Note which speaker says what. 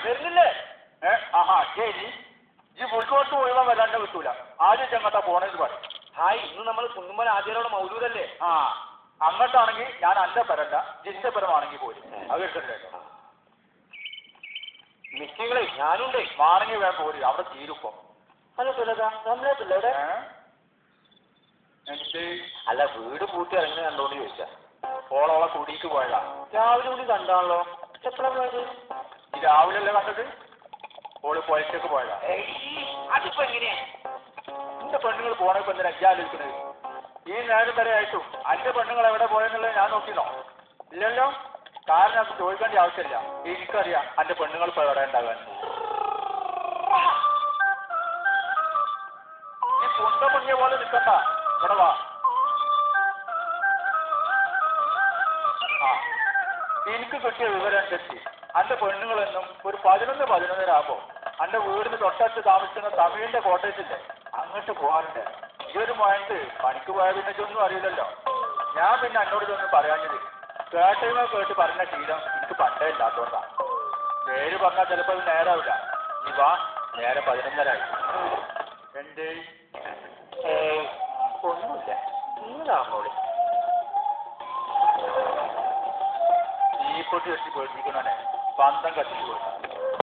Speaker 1: വരുന്നില്ലേ
Speaker 2: ഏ ആഹാ ശരി ഈ ഫുൾക്കോട്ട് മുഴുവൻ വല്ലാണ്ട് കിട്ടൂല ആദ്യം ചെങ്ങത്താ പോണെന്ന് പറയും
Speaker 1: ഹായ് ഇന്ന് നമ്മൾ കുന്നുമ്മൽ ആദ്യരോടെ മൗലൂദല്ലേ
Speaker 2: ആ അങ്ങോട്ടാണെങ്കിൽ ഞാൻ അന്റെ പരല്ല ജിന്റെ പരമാണെങ്കിൽ പോരും അത് എടുക്കണ്ടല്ലോ
Speaker 1: മിസ്സിങ്ങളെ ഞാനുണ്ടേ
Speaker 2: മാണെങ്കിൽ വേണം പോരും അവിടെ തീരുപ്പോ
Speaker 1: ഹലോ പിള്ളേരാ നമ്മളെ പിള്ളേടെ
Speaker 2: ഏ എന്നിട്ട്
Speaker 1: അല്ല വീട് പൂട്ടി ഇറങ്ങി കണ്ടോണ്ട് ചോദിച്ചാ
Speaker 2: ഓളോളെ കുടിക്ക് പോയതാ
Speaker 1: രാവിലെ കൂടി കണ്ടാണല്ലോ എപ്പോഴാ പോയത്
Speaker 2: ഈ രാവിലെ അല്ലേ കണ്ടത് ഓള് പൊലച്ചക്ക് പോയതാ
Speaker 1: അതിപ്പോ എങ്ങനെയാ
Speaker 2: എന്റെ പെണ്ണുങ്ങൾ പോണപ്പോ എന്തിനാ ഇജ്ജ് ആലോചിക്കുന്നത് ഈ നേരം വരെ ആയിട്ടും അന്റെ പെണ്ണുങ്ങൾ എവിടെ പോയെന്നുള്ളത് ഞാൻ നോക്കിനോ ഇല്ലല്ലോ കാരണം അത് ചോദിക്കേണ്ട ആവശ്യമില്ല എനിക്കറിയാം അന്റെ പെണ്ണുങ്ങൾ ഇപ്പൊ എവിടെ ഉണ്ടാകാൻ ഈ കുണ്ട മുങ്ങിയ പോലെ നിൽക്കണ്ട ഇവിടെ വാ ആ എനിക്ക് കിട്ടിയ വിവരം അനുസരിച്ച് അന്റെ പെണ്ണുങ്ങളെന്നും ഒരു പതിനൊന്ന് പതിനൊന്നര ആകുമ്പോ അന്റെ വീടിന് തൊട്ടടുത്ത് താമസിക്കുന്ന തമിഴിന്റെ കോട്ടേജില്ലേ അങ്ങോട്ട് പോകാറുണ്ട് ഈ ഒരു മോയത്ത് പണിക്ക് പോയ പിന്നെ ഇതൊന്നും അറിയില്ലല്ലോ ഞാൻ പിന്നെ എന്നോട് ഇതൊന്നും പറയാഞ്ഞത് കേട്ടതിനെ കേട്ട് പറഞ്ഞ ശീലം എനിക്ക് പണ്ടേ ഇല്ലാത്തോണ്ടാ പേര് പറഞ്ഞാൽ ചിലപ്പോൾ അത് നേരാവില്ല നീ വാ നേരെ പതിനൊന്നരായി എന്തേ
Speaker 1: ഏയ് ഒന്നുമില്ല ഇന്നതാണോളി
Speaker 2: തീപ്പൊട്ടി വെച്ച് പേടിപ്പിക്കണേ പന്തം കത്തിച്ചു പോയി